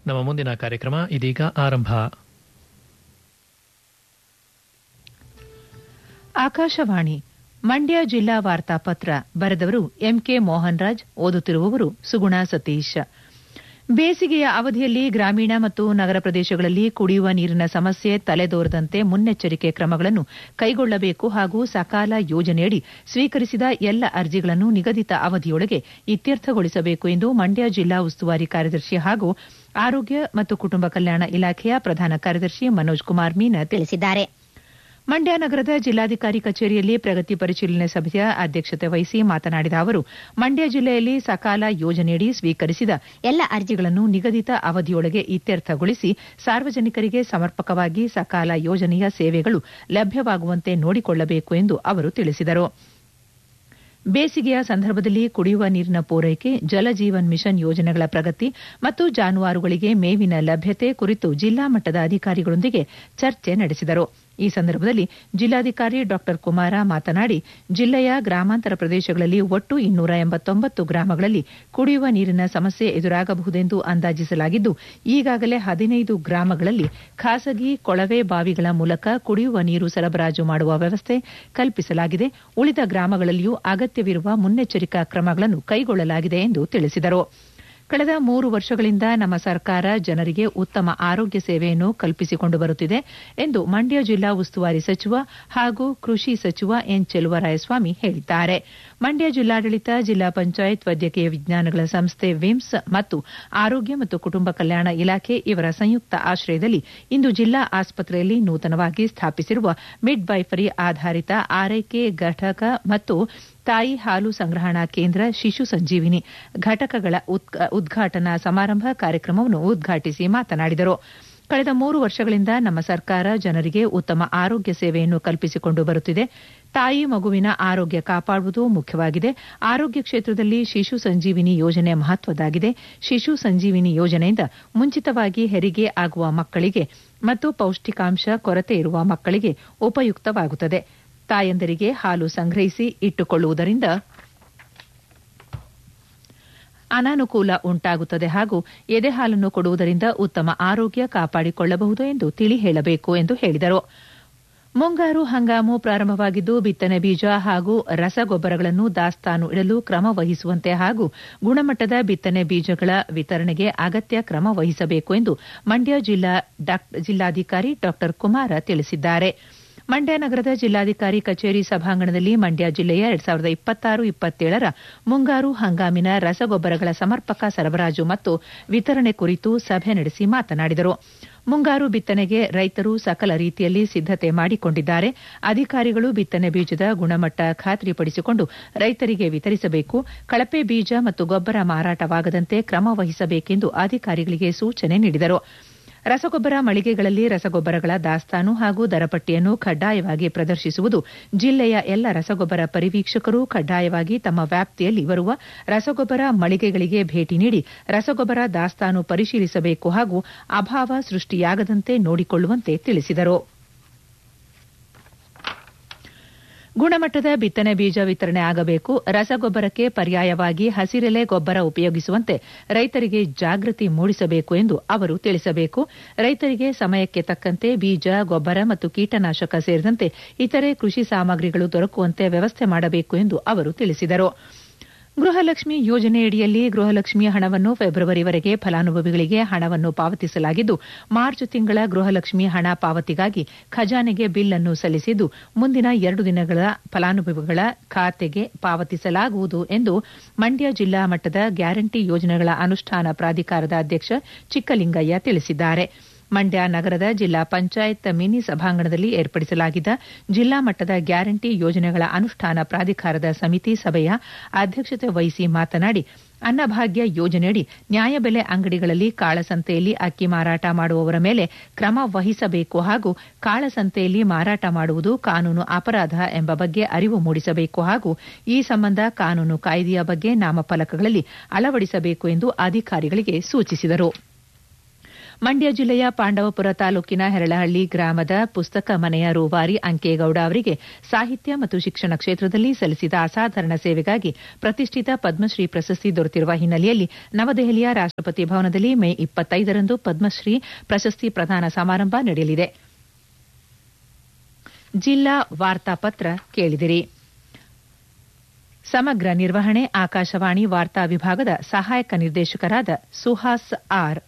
ನಮ್ಮ ಮುಂದಿನ ಕಾರ್ಯಕ್ರಮ ಇದೀಗ ಆರಂಭ ಆಕಾಶವಾಣಿ ಮಂಡ್ಯ ಜಿಲ್ಲಾ ವಾರ್ತಾಪತ್ರ ಬರೆದವರು ಎಂಕೆ ಮೋಹನ್ ರಾಜ್ ಓದುತ್ತಿರುವವರು ಸುಗುಣ ಸತೀಶ್ ಬೇಸಿಗೆಯ ಅವಧಿಯಲ್ಲಿ ಗ್ರಾಮೀಣ ಮತ್ತು ನಗರ ಪ್ರದೇಶಗಳಲ್ಲಿ ಕುಡಿಯುವ ನೀರಿನ ಸಮಸ್ಯೆ ತಲೆದೋರದಂತೆ ಮುನ್ನೆಚ್ಚರಿಕೆ ಕ್ರಮಗಳನ್ನು ಕೈಗೊಳ್ಳಬೇಕು ಹಾಗೂ ಸಕಾಲ ಯೋಜನೆಯಡಿ ಸ್ವೀಕರಿಸಿದ ಎಲ್ಲ ಅರ್ಜಿಗಳನ್ನು ನಿಗದಿತ ಅವಧಿಯೊಳಗೆ ಇತ್ಯರ್ಥಗೊಳಿಸಬೇಕು ಎಂದು ಮಂಡ್ಯ ಜಿಲ್ಲಾ ಉಸ್ತುವಾರಿ ಕಾರ್ಯದರ್ಶಿ ಹಾಗೂ ಆರೋಗ್ಯ ಮತ್ತು ಕುಟುಂಬ ಕಲ್ಯಾಣ ಇಲಾಖೆಯ ಪ್ರಧಾನ ಕಾರ್ಯದರ್ಶಿ ಮನೋಜ್ ಕುಮಾರ್ ಮೀನಾ ತಿಳಿಸಿದ್ದಾರೆ ಮಂಡ್ಯ ನಗರದ ಜಿಲ್ಲಾಧಿಕಾರಿ ಕಚೇರಿಯಲ್ಲಿ ಪ್ರಗತಿ ಪರಿಶೀಲನೆ ಸಭೆಯ ಅಧ್ಯಕ್ಷತೆ ವಹಿಸಿ ಮಾತನಾಡಿದ ಅವರು ಮಂಡ್ಯ ಜಿಲ್ಲೆಯಲ್ಲಿ ಸಕಾಲ ಯೋಜನೆಯಡಿ ಸ್ವೀಕರಿಸಿದ ಎಲ್ಲ ಅರ್ಜಿಗಳನ್ನು ನಿಗದಿತ ಅವಧಿಯೊಳಗೆ ಇತ್ಯರ್ಥಗೊಳಿಸಿ ಸಾರ್ವಜನಿಕರಿಗೆ ಸಮರ್ಪಕವಾಗಿ ಸಕಾಲ ಯೋಜನೆಯ ಸೇವೆಗಳು ಲಭ್ಯವಾಗುವಂತೆ ನೋಡಿಕೊಳ್ಳಬೇಕು ಎಂದು ಅವರು ತಿಳಿಸಿದರು ಬೇಸಿಗೆಯ ಸಂದರ್ಭದಲ್ಲಿ ಕುಡಿಯುವ ನೀರಿನ ಪೂರೈಕೆ ಜಲಜೀವನ್ ಮಿಷನ್ ಯೋಜನೆಗಳ ಪ್ರಗತಿ ಮತ್ತು ಜಾನುವಾರುಗಳಿಗೆ ಮೇವಿನ ಲಭ್ಯತೆ ಕುರಿತು ಜಿಲ್ಲಾ ಮಟ್ಟದ ಅಧಿಕಾರಿಗಳೊಂದಿಗೆ ಚರ್ಚೆ ನಡೆಸಿದರು ಈ ಸಂದರ್ಭದಲ್ಲಿ ಜಿಲ್ಲಾಧಿಕಾರಿ ಡಾ ಕುಮಾರ ಮಾತನಾಡಿ ಜಿಲ್ಲೆಯ ಗ್ರಾಮಾಂತರ ಪ್ರದೇಶಗಳಲ್ಲಿ ಒಟ್ಟು ಇನ್ನೂರ ಎಂಬತ್ತೊಂಬತ್ತು ಗ್ರಾಮಗಳಲ್ಲಿ ಕುಡಿಯುವ ನೀರಿನ ಸಮಸ್ಯೆ ಎದುರಾಗಬಹುದೆಂದು ಅಂದಾಜಿಸಲಾಗಿದ್ದು ಈಗಾಗಲೇ ಹದಿನೈದು ಗ್ರಾಮಗಳಲ್ಲಿ ಖಾಸಗಿ ಕೊಳವೆ ಬಾವಿಗಳ ಮೂಲಕ ಕುಡಿಯುವ ನೀರು ಸರಬರಾಜು ಮಾಡುವ ವ್ಯವಸ್ಥೆ ಕಲ್ಪಿಸಲಾಗಿದೆ ಉಳಿದ ಗ್ರಾಮಗಳಲ್ಲಿಯೂ ಅಗತ್ಯವಿರುವ ಮುನ್ನೆಚ್ಚರಿಕಾ ಕ್ರಮಗಳನ್ನು ಕೈಗೊಳ್ಳಲಾಗಿದೆ ಎಂದು ತಿಳಿಸಿದರು ಕಳೆದ ಮೂರು ವರ್ಷಗಳಿಂದ ನಮ್ಮ ಸರ್ಕಾರ ಜನರಿಗೆ ಉತ್ತಮ ಆರೋಗ್ಯ ಸೇವೆಯನ್ನು ಕಲ್ಪಿಸಿಕೊಂಡು ಬರುತ್ತಿದೆ ಎಂದು ಮಂಡ್ಯ ಜಿಲ್ಲಾ ಉಸ್ತುವಾರಿ ಸಚಿವ ಹಾಗೂ ಕೃಷಿ ಸಚಿವ ಎನ್ ಚೆಲುವರಾಯಸ್ವಾಮಿ ಹೇಳಿದ್ದಾರೆ ಮಂಡ್ಯ ಜಿಲ್ಲಾಡಳಿತ ಜಿಲ್ಲಾ ಪಂಚಾಯತ್ ವೈದ್ಯಕೀಯ ವಿಜ್ಞಾನಗಳ ಸಂಸ್ಥೆ ವಿಮ್ಸ್ ಮತ್ತು ಆರೋಗ್ಯ ಮತ್ತು ಕುಟುಂಬ ಕಲ್ಯಾಣ ಇಲಾಖೆ ಇವರ ಸಂಯುಕ್ತ ಆಶ್ರಯದಲ್ಲಿ ಇಂದು ಜಿಲ್ಲಾ ಆಸ್ಪತ್ರೆಯಲ್ಲಿ ನೂತನವಾಗಿ ಸ್ಥಾಪಿಸಿರುವ ಮಿಡ್ ವೈಫರಿ ಆಧಾರಿತ ಆರೈಕೆ ಘಟಕ ಮತ್ತು ತಾಯಿ ಹಾಲು ಸಂಗ್ರಹಣಾ ಕೇಂದ್ರ ಶಿಶು ಸಂಜೀವಿನಿ ಘಟಕಗಳ ಉದ್ಘಾಟನಾ ಸಮಾರಂಭ ಕಾರ್ಯಕ್ರಮವನ್ನು ಉದ್ಘಾಟಿಸಿ ಮಾತನಾಡಿದರು ಕಳೆದ ಮೂರು ವರ್ಷಗಳಿಂದ ನಮ್ಮ ಸರ್ಕಾರ ಜನರಿಗೆ ಉತ್ತಮ ಆರೋಗ್ಯ ಸೇವೆಯನ್ನು ಕಲ್ಪಿಸಿಕೊಂಡು ಬರುತ್ತಿದೆ ತಾಯಿ ಮಗುವಿನ ಆರೋಗ್ಯ ಕಾಪಾಡುವುದು ಮುಖ್ಯವಾಗಿದೆ ಆರೋಗ್ಯ ಕ್ಷೇತ್ರದಲ್ಲಿ ಶಿಶು ಸಂಜೀವಿನಿ ಯೋಜನೆ ಮಹತ್ವದಾಗಿದೆ ಶಿಶು ಸಂಜೀವಿನಿ ಯೋಜನೆಯಿಂದ ಮುಂಚಿತವಾಗಿ ಹೆರಿಗೆ ಆಗುವ ಮಕ್ಕಳಿಗೆ ಮತ್ತು ಪೌಷ್ಟಿಕಾಂಶ ಕೊರತೆ ಇರುವ ಮಕ್ಕಳಿಗೆ ಉಪಯುಕ್ತವಾಗುತ್ತದೆ ತಾಯಂದರಿಗೆ ಹಾಲು ಸಂಗ್ರಹಿಸಿ ಇಟ್ಟುಕೊಳ್ಳುವುದರಿಂದ ಅನಾನುಕೂಲ ಉಂಟಾಗುತ್ತದೆ ಹಾಗೂ ಎದೆ ಹಾಲನ್ನು ಕೊಡುವುದರಿಂದ ಉತ್ತಮ ಆರೋಗ್ಯ ಕಾಪಾಡಿಕೊಳ್ಳಬಹುದು ಎಂದು ತಿಳಿ ಹೇಳಬೇಕು ಎಂದು ಹೇಳಿದರು ಮುಂಗಾರು ಹಂಗಾಮು ಪ್ರಾರಂಭವಾಗಿದ್ದು ಬಿತ್ತನೆ ಬೀಜ ಹಾಗೂ ರಸಗೊಬ್ಬರಗಳನ್ನು ದಾಸ್ತಾನು ಇಡಲು ಕ್ರಮ ವಹಿಸುವಂತೆ ಹಾಗೂ ಗುಣಮಟ್ಟದ ಬಿತ್ತನೆ ಬೀಜಗಳ ವಿತರಣೆಗೆ ಅಗತ್ಯ ಕ್ರಮ ವಹಿಸಬೇಕು ಎಂದು ಮಂಡ್ಯ ಜಿಲ್ಲಾಧಿಕಾರಿ ಡಾ ಕುಮಾರ ತಿಳಿಸಿದ್ದಾರೆ ಮಂಡ್ಯ ನಗರದ ಜಿಲ್ಲಾಧಿಕಾರಿ ಕಚೇರಿ ಸಭಾಂಗಣದಲ್ಲಿ ಮಂಡ್ಯ ಜಿಲ್ಲೆಯ ಎರಡ್ ಸಾವಿರದ ಇಪ್ಪತ್ತಾರು ಇಪ್ಪತ್ತೇಳರ ಮುಂಗಾರು ಹಂಗಾಮಿನ ರಸಗೊಬ್ಬರಗಳ ಸಮರ್ಪಕ ಸರಬರಾಜು ಮತ್ತು ವಿತರಣೆ ಕುರಿತು ಸಭೆ ನಡೆಸಿ ಮಾತನಾಡಿದರು ಮುಂಗಾರು ಬಿತ್ತನೆಗೆ ರೈತರು ಸಕಲ ರೀತಿಯಲ್ಲಿ ಸಿದ್ದತೆ ಮಾಡಿಕೊಂಡಿದ್ದಾರೆ ಅಧಿಕಾರಿಗಳು ಬಿತ್ತನೆ ಬೀಜದ ಗುಣಮಟ್ಟ ಖಾತ್ರಿಪಡಿಸಿಕೊಂಡು ರೈತರಿಗೆ ವಿತರಿಸಬೇಕು ಕಳಪೆ ಬೀಜ ಮತ್ತು ಗೊಬ್ಬರ ಮಾರಾಟವಾಗದಂತೆ ಕ್ರಮ ವಹಿಸಬೇಕೆಂದು ಅಧಿಕಾರಿಗಳಿಗೆ ಸೂಚನೆ ನೀಡಿದರು ರಸಗೊಬ್ಬರ ಮಳಿಗೆಗಳಲ್ಲಿ ರಸಗೊಬ್ಬರಗಳ ದಾಸ್ತಾನು ಹಾಗೂ ದರಪಟ್ಟಿಯನ್ನು ಕಡ್ಡಾಯವಾಗಿ ಪ್ರದರ್ಶಿಸುವುದು ಜಿಲ್ಲೆಯ ಎಲ್ಲ ರಸಗೊಬ್ಬರ ಪರಿವೀಕ್ಷಕರು ಕಡ್ಡಾಯವಾಗಿ ತಮ್ಮ ವ್ಯಾಪ್ತಿಯಲ್ಲಿ ಬರುವ ರಸಗೊಬ್ಬರ ಮಳಿಗೆಗಳಿಗೆ ಭೇಟಿ ನೀಡಿ ರಸಗೊಬ್ಬರ ದಾಸ್ತಾನು ಪರಿಶೀಲಿಸಬೇಕು ಹಾಗೂ ಅಭಾವ ಸೃಷ್ಟಿಯಾಗದಂತೆ ನೋಡಿಕೊಳ್ಳುವಂತೆ ತಿಳಿಸಿದರು ಗುಣಮಟ್ಟದ ಬಿತ್ತನೆ ಬೀಜ ವಿತರಣೆ ಆಗಬೇಕು ರಸಗೊಬ್ಬರಕ್ಕೆ ಪರ್ಯಾಯವಾಗಿ ಹಸಿರೆಲೆ ಗೊಬ್ಬರ ಉಪಯೋಗಿಸುವಂತೆ ರೈತರಿಗೆ ಜಾಗೃತಿ ಮೂಡಿಸಬೇಕು ಎಂದು ಅವರು ತಿಳಿಸಬೇಕು ರೈತರಿಗೆ ಸಮಯಕ್ಕೆ ತಕ್ಕಂತೆ ಬೀಜ ಗೊಬ್ಬರ ಮತ್ತು ಕೀಟನಾಶಕ ಸೇರಿದಂತೆ ಇತರೆ ಕೃಷಿ ಸಾಮಗ್ರಿಗಳು ದೊರಕುವಂತೆ ವ್ಯವಸ್ಥೆ ಮಾಡಬೇಕು ಎಂದು ಅವರು ತಿಳಿಸಿದರು ಗೃಹಲಕ್ಷ್ಮಿ ಯೋಜನೆಯಡಿಯಲ್ಲಿ ಗೃಹಲಕ್ಷ್ಮಿ ಹಣವನ್ನು ಫೆಬ್ರವರಿವರೆಗೆ ಫಲಾನುಭವಿಗಳಿಗೆ ಹಣವನ್ನು ಪಾವತಿಸಲಾಗಿದ್ದು ಮಾರ್ಚ್ ತಿಂಗಳ ಗೃಹಲಕ್ಷ್ಮಿ ಹಣ ಪಾವತಿಗಾಗಿ ಖಜಾನೆಗೆ ಬಿಲ್ ಅನ್ನು ಸಲ್ಲಿಸಿದ್ದು ಮುಂದಿನ ಎರಡು ದಿನಗಳ ಫಲಾನುಭವಿಗಳ ಖಾತೆಗೆ ಪಾವತಿಸಲಾಗುವುದು ಎಂದು ಮಂಡ್ಯ ಜಿಲ್ಲಾ ಮಟ್ಟದ ಗ್ಯಾರಂಟಿ ಯೋಜನೆಗಳ ಅನುಷ್ಠಾನ ಪ್ರಾಧಿಕಾರದ ಅಧ್ಯಕ್ಷ ಚಿಕ್ಕಲಿಂಗಯ್ಯ ತಿಳಿಸಿದ್ದಾರೆ ಮಂಡ್ಯ ನಗರದ ಜಿಲ್ಲಾ ಪಂಚಾಯತ್ ಮಿನಿ ಸಭಾಂಗಣದಲ್ಲಿ ಏರ್ಪಡಿಸಲಾಗಿದ್ದ ಜಿಲ್ಲಾ ಮಟ್ಟದ ಗ್ಯಾರಂಟಿ ಯೋಜನೆಗಳ ಅನುಷ್ಠಾನ ಪ್ರಾಧಿಕಾರದ ಸಮಿತಿ ಸಭೆಯ ಅಧ್ಯಕ್ಷತೆ ವಹಿಸಿ ಮಾತನಾಡಿ ಅನ್ನಭಾಗ್ಯ ಯೋಜನೆಯಡಿ ನ್ಯಾಯಬೆಲೆ ಅಂಗಡಿಗಳಲ್ಲಿ ಕಾಳಸಂತೆಯಲ್ಲಿ ಅಕ್ಕಿ ಮಾರಾಟ ಮಾಡುವವರ ಮೇಲೆ ಕ್ರಮ ವಹಿಸಬೇಕು ಹಾಗೂ ಕಾಳಸಂತೆಯಲ್ಲಿ ಮಾರಾಟ ಮಾಡುವುದು ಕಾನೂನು ಅಪರಾಧ ಎಂಬ ಬಗ್ಗೆ ಅರಿವು ಮೂಡಿಸಬೇಕು ಹಾಗೂ ಈ ಸಂಬಂಧ ಕಾನೂನು ಕಾಯ್ದೆಯ ಬಗ್ಗೆ ನಾಮಫಲಕಗಳಲ್ಲಿ ಅಳವಡಿಸಬೇಕು ಎಂದು ಅಧಿಕಾರಿಗಳಿಗೆ ಸೂಚಿಸಿದರು ಮಂಡ್ಯ ಜಿಲ್ಲೆಯ ಪಾಂಡವಪುರ ತಾಲೂಕಿನ ಹೆರಳಹಳ್ಳಿ ಗ್ರಾಮದ ಪುಸ್ತಕ ಮನೆಯ ರೂವಾರಿ ಅಂಕೇಗೌಡ ಅವರಿಗೆ ಸಾಹಿತ್ಯ ಮತ್ತು ಶಿಕ್ಷಣ ಕ್ಷೇತ್ರದಲ್ಲಿ ಸಲ್ಲಿಸಿದ ಅಸಾಧಾರಣ ಸೇವೆಗಾಗಿ ಪ್ರತಿಷ್ಠಿತ ಪದ್ಮಶ್ರೀ ಪ್ರಶಸ್ತಿ ದೊರೆತಿರುವ ಹಿನ್ನೆಲೆಯಲ್ಲಿ ನವದೆಹಲಿಯ ರಾಷ್ಟಪತಿ ಭವನದಲ್ಲಿ ಮೇ ಇಪ್ಪತ್ತೈದರಂದು ಪದ್ಮಶ್ರೀ ಪ್ರಶಸ್ತಿ ಪ್ರದಾನ ಸಮಾರಂಭ ನಡೆಯಲಿದೆ ಜಿಲ್ಲಾ ವಾರ್ತಾಪತ್ರ ಕೇಳಿದಿರಿ ಸಮಗ್ರ ನಿರ್ವಹಣೆ ಆಕಾಶವಾಣಿ ವಾರ್ತಾ ವಿಭಾಗದ ಸಹಾಯಕ ನಿರ್ದೇಶಕರಾದ ಸುಹಾಸ್ ಆರ್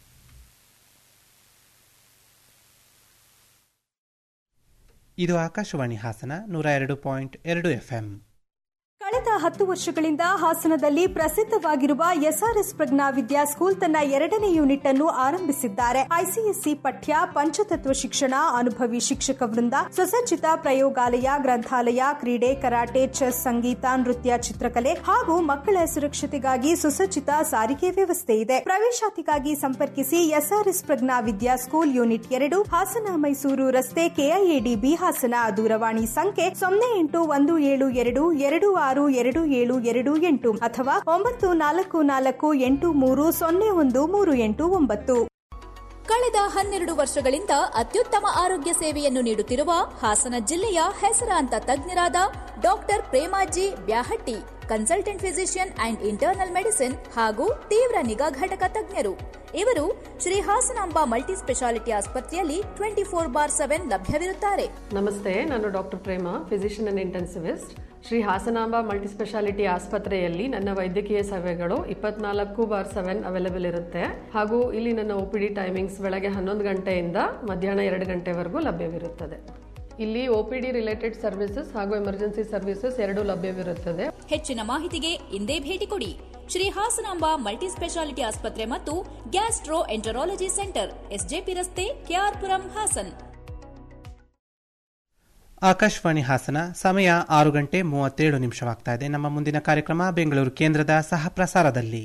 ಇದು ಆಕಾಶವಾಣಿ ಹಾಸನ ನೂರ ಎರಡು ಪಾಯಿಂಟ್ ಎರಡು ಎಫ್ಎಂ ಕಳೆದ ಹತ್ತು ವರ್ಷಗಳಿಂದ ಹಾಸನದಲ್ಲಿ ಪ್ರಸಿದ್ಧವಾಗಿರುವ ಎಸ್ಆರ್ಎಸ್ ಪ್ರಜ್ಞಾ ವಿದ್ಯಾ ಸ್ಕೂಲ್ ತನ್ನ ಎರಡನೇ ಯೂನಿಟ್ ಅನ್ನು ಆರಂಭಿಸಿದ್ದಾರೆ ಐಸಿಎಸ್ಸಿ ಪಠ್ಯ ಪಂಚತತ್ವ ಶಿಕ್ಷಣ ಅನುಭವಿ ಶಿಕ್ಷಕ ವೃಂದ ಸುಸಜ್ಜಿತ ಪ್ರಯೋಗಾಲಯ ಗ್ರಂಥಾಲಯ ಕ್ರೀಡೆ ಕರಾಟೆ ಚೆಸ್ ಸಂಗೀತ ನೃತ್ಯ ಚಿತ್ರಕಲೆ ಹಾಗೂ ಮಕ್ಕಳ ಸುರಕ್ಷತೆಗಾಗಿ ಸುಸಜ್ಜಿತ ಸಾರಿಗೆ ವ್ಯವಸ್ಥೆ ಇದೆ ಪ್ರವೇಶಾತಿಗಾಗಿ ಸಂಪರ್ಕಿಸಿ SRS Pragna Vidya school unit ಎರಡು ಹಾಸನ ಮೈಸೂರು ರಸ್ತೆ ಕೆಐಎಡಿಬಿ ಹಾಸನ ದೂರವಾಣಿ ಸಂಖ್ಯೆ ಸೊನ್ನೆ ಎಂಟು ಒಂದು ಏಳು ಎರಡು ಎರಡು ಆರು ಎರಡು ಏಳು ಎರಡು ಎಂಟು ಅಥವಾ ಒಂಬತ್ತು ನಾಲ್ಕು ನಾಲ್ಕು ಎಂಟು ಮೂರು ಸೊನ್ನೆ ಒಂದು ಮೂರು ಎಂಟು ಒಂಬತ್ತು ಕಳೆದ ಹನ್ನೆರಡು ವರ್ಷಗಳಿಂದ ಅತ್ಯುತ್ತಮ ಆರೋಗ್ಯ ಸೇವೆಯನ್ನು ನೀಡುತ್ತಿರುವ ಹಾಸನ ಜಿಲ್ಲೆಯ ಹೆಸರಾಂತ ತಜ್ಞರಾದ doctor Premaji Byahatti consultant physician and internal medicine ಹಾಗೂ ತೀವ್ರ ನಿಗಾ ಘಟಕ ತಜ್ಞರು ಇವರು ಶ್ರೀ ಹಾಸನಾಂಬ ಮಲ್ಟಿ ಸ್ಪೆಷಾಲಿಟಿ ಆಸ್ಪತ್ರೆಯಲ್ಲಿ ಟ್ವೆಂಟಿ ಫೋರ್ ಬಾರ್ ಸೆವೆನ್ ಲಭ್ಯವಿರುತ್ತಾರೆ ನಮಸ್ತೆ ನಾನು doctor Prema physician and intensivist Shri Hasanamba multi speciality ಆಸ್ಪತ್ರೆಯಲ್ಲಿ ನನ್ನ ವೈದ್ಯಕೀಯ ಸೇವೆಗಳು ಇಪ್ಪತ್ನಾಲ್ಕು ಬಾರ್ ಸೆವೆನ್ ಅವೈಲೇಬಲ್ ಇರುತ್ತೆ ಹಾಗೂ ಇಲ್ಲಿ ನನ್ನ ಒ ಪಿ ಡಿ ಟೈಮಿಂಗ್ಸ್ ಬೆಳಗ್ಗೆ ಹನ್ನೊಂದು ಗಂಟೆಯಿಂದ ಮಧ್ಯಾಹ್ನ ಎರಡು ಗಂಟೆವರೆಗೂ ಲಭ್ಯವಿರುತ್ತದೆ ಇಲ್ಲಿ O P D related services ಹಾಗೂ ಎಮರ್ಜೆನ್ಸಿ ಸರ್ವಿಸಸ್ ಎರಡೂ ಲಭ್ಯವಿರುತ್ತದೆ ಹೆಚ್ಚಿನ ಮಾಹಿತಿಗೆ ಇಂದೇ ಭೇಟಿ ಕೊಡಿ ಶ್ರೀ ಹಾಸನಾಂಬ ಮಲ್ಟಿ ಸ್ಪೆಷಾಲಿಟಿ ಆಸ್ಪತ್ರೆ ಮತ್ತು ಗ್ಯಾಸ್ಟ್ರೋ ಎಂಟರಾಲಜಿ ಸೆಂಟರ್ ಎಸ್ಜೆಪಿ ರಸ್ತೆ ಕೆಆರ್ಪುರಂ ಹಾಸನ್ ಆಕಾಶವಾಣಿ ಹಾಸನ ಸಮಯ ಆರು ಗಂಟೆ ಮೂವತ್ತೇಳು ನಿಮಿಷವಾಗ್ತಾ ಇದೆ ನಮ್ಮ ಮುಂದಿನ ಕಾರ್ಯಕ್ರಮ ಬೆಂಗಳೂರು ಕೇಂದ್ರದ ಸಹ ಪ್ರಸಾರದಲ್ಲಿ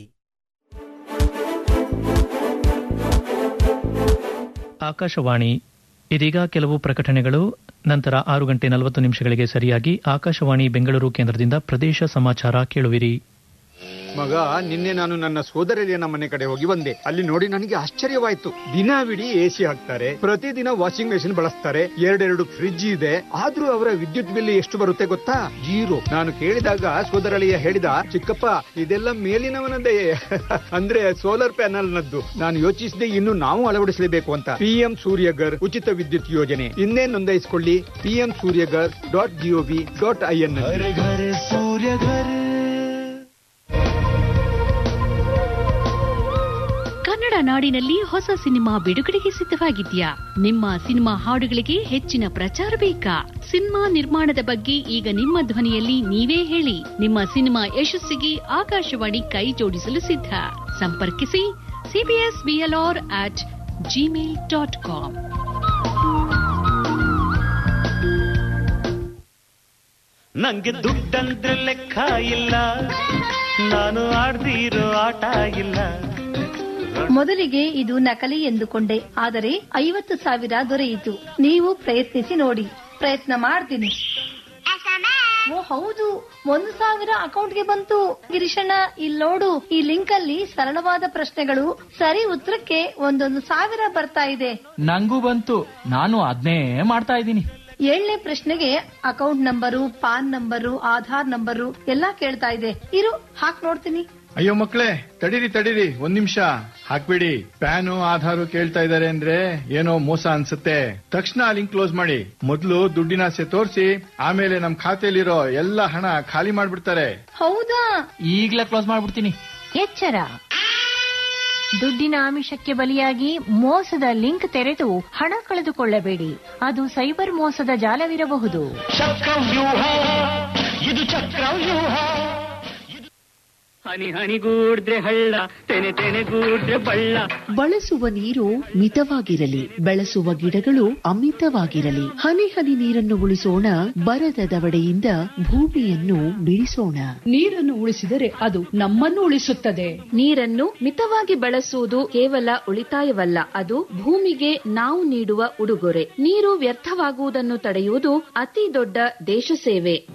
ಆಕಾಶವಾಣಿ ಇದೀಗ ಕೆಲವು ಪ್ರಕಟಣೆಗಳು ನಂತರ ಆರು ಗಂಟೆ ನಲವತ್ತು ನಿಮಿಷಗಳಿಗೆ ಸರಿಯಾಗಿ ಆಕಾಶವಾಣಿ ಬೆಂಗಳೂರು ಕೇಂದ್ರದಿಂದ ಪ್ರದೇಶ ಸಮಾಚಾರ ಕೇಳುವಿರಿ ಮಗ ನಿನ್ನೆ ನಾನು ನನ್ನ ಸೋದರಳಿಯನ ಮನೆ ಕಡೆ ಹೋಗಿ ಬಂದೆ ಅಲ್ಲಿ ನೋಡಿ ನನಗೆ ಆಶ್ಚರ್ಯವಾಯ್ತು ದಿನವಿಡೀ ಎಸಿ ಹಾಕ್ತಾರೆ ಪ್ರತಿದಿನ ವಾಷಿಂಗ್ ಮೆಷಿನ್ ಬಳಸ್ತಾರೆ ಎರಡೆರಡು ಫ್ರಿಡ್ಜ್ ಇದೆ ಆದ್ರೂ ಅವರ ವಿದ್ಯುತ್ ಬಿಲ್ ಎಷ್ಟು ಬರುತ್ತೆ ಗೊತ್ತಾ ಜೀರೋ ನಾನು ಕೇಳಿದಾಗ ಸೋದರಳಿಯ ಹೇಳಿದ ಚಿಕ್ಕಪ್ಪ ಇದೆಲ್ಲ ಮೇಲಿನವನದೇ ಅಂದ್ರೆ ಸೋಲಾರ್ ಪ್ಯಾನಲ್ ನದ್ದು ನಾನು ಯೋಚಿಸಿದೆ ಇನ್ನು ನಾವು ಅಳವಡಿಸಲೇಬೇಕು ಅಂತ ಪಿಎಂ ಸೂರ್ಯಗರ್ ಉಚಿತ ವಿದ್ಯುತ್ ಯೋಜನೆ ಇನ್ನೇ ನೋಂದಾಯಿಸಿಕೊಳ್ಳಿ PM Suryaghar dot G O V dot I N Kannada ನಾಡಿನಲ್ಲಿ ಹೊಸ ಸಿನಿಮಾ ಬಿಡುಗಡೆಗೆ ಸಿದ್ಧವಾಗಿದ್ಯಾ ನಿಮ್ಮ ಸಿನಿಮಾ ಹಾಡುಗಳಿಗೆ ಹೆಚ್ಚಿನ ಪ್ರಚಾರ ಬೇಕಾ ಸಿನಿಮಾ ನಿರ್ಮಾಣದ ಬಗ್ಗೆ ಈಗ ನಿಮ್ಮ ಧ್ವನಿಯಲ್ಲಿ ನೀವೇ ಹೇಳಿ ನಿಮ್ಮ ಸಿನಿಮಾ ಯಶಸ್ಸಿಗೆ ಆಕಾಶವಾಣಿ ಕೈ ಜೋಡಿಸಲು ಸಿದ್ಧ ಸಂಪರ್ಕಿಸಿ CBS BLR at gmail dot com ನಂಗೆ ದುಡ್ಡಂದ್ರೆ ಲೆಕ್ಕ ಇಲ್ಲ ನಾನು ಆಡ್ದಿರೋ ಆಟ ಇಲ್ಲ ಮೊದಲಿಗೆ ಇದು ನಕಲಿ ಎಂದುಕೊಂಡೆ ಆದರೆ ಐವತ್ತು ಸಾವಿರ ದೊರೆಯಿತು ನೀವು ಪ್ರಯತ್ನಿಸಿ ನೋಡಿ ಪ್ರಯತ್ನ ಮಾಡ್ತೀನಿ ಓ ಹೌದು ಒಂದು ಸಾವಿರ ಅಕೌಂಟ್ಗೆ ಬಂತು ಗಿರೀಶಣ್ಣ ಇಲ್ಲಿ ನೋಡು ಈ ಲಿಂಕ್ ಅಲ್ಲಿ ಸರಳವಾದ ಪ್ರಶ್ನೆಗಳು ಸರಿ ಉತ್ತರಕ್ಕೆ ಒಂದೊಂದು ಸಾವಿರ ಬರ್ತಾ ಇದೆ ನಂಗೂ ಬಂತು ನಾನು ಅದ್ನೇ ಮಾಡ್ತಾ ಇದ್ದೀನಿ ಏಳನೇ ಪ್ರಶ್ನೆಗೆ account number PAN number Aadhaar number ಎಲ್ಲಾ ಕೇಳ್ತಾ ಇದೆ ಇರು ಹಾಕ್ ನೋಡ್ತೀನಿ ಅಯ್ಯೋ ಮಕ್ಳೇ ತಡೀರಿ ತಡೀರಿ ಒಂದ್ ನಿಮಿಷ ಹಾಕ್ಬಿಡಿ ಪ್ಯಾನು ಆಧಾರು ಕೇಳ್ತಾ ಇದಾರೆ ಅಂದ್ರೆ ಏನೋ ಮೋಸ ಅನ್ಸುತ್ತೆ ತಕ್ಷಣ ಲಿಂಕ್ ಕ್ಲೋಸ್ ಮಾಡಿ ಮೊದ್ಲು ದುಡ್ಡಿನ ಆಸೆ ತೋರಿಸಿ ಆಮೇಲೆ ನಮ್ ಖಾತೆಯಲ್ಲಿರೋ ಎಲ್ಲ ಹಣ ಖಾಲಿ ಮಾಡ್ಬಿಡ್ತಾರೆ ಹೌದಾ ಈಗ್ಲೇ ಕ್ಲೋಸ್ ಮಾಡ್ಬಿಡ್ತೀನಿ ಎಚ್ಚರ ದುಡ್ಡಿನ ಆಮಿಷಕ್ಕೆ ಬಲಿಯಾಗಿ ಮೋಸದ ಲಿಂಕ್ ತೆರೆದು ಹಣ ಕಳೆದುಕೊಳ್ಳಬೇಡಿ ಅದು ಸೈಬರ್ ಮೋಸದ ಜಾಲವಿರಬಹುದು ಚಕ್ರವ್ಯೂಹ ಇದು ಚಕ್ರವ್ಯೂಹ ಹನಿ ಹನಿಗೂಡ್ರೆ ಹಳ್ಳ ತೆನೆ ತೆನೆಗೂಡ್ರೆ ಬಳ್ಳ ಬಳಸುವ ನೀರು ಮಿತವಾಗಿರಲಿ ಬೆಳೆಸುವ ಗಿಡಗಳು ಅಮಿತವಾಗಿರಲಿ ಹನಿ ಹನಿ ನೀರನ್ನು ಉಳಿಸೋಣ ಬರದ ದವಡೆಯಿಂದ ಭೂಮಿಯನ್ನು ಬಿಡಿಸೋಣ ನೀರನ್ನು ಉಳಿಸಿದರೆ ಅದು ನಮ್ಮನ್ನು ಉಳಿಸುತ್ತದೆ ನೀರನ್ನು ಮಿತವಾಗಿ ಬಳಸುವುದು ಕೇವಲ ಉಳಿತಾಯವಲ್ಲ ಅದು ಭೂಮಿಗೆ ನಾವು ನೀಡುವ ಉಡುಗೊರೆ ನೀರು ವ್ಯರ್ಥವಾಗುವುದನ್ನು ತಡೆಯುವುದು ಅತಿ ದೊಡ್ಡ ದೇಶ ಸೇವೆ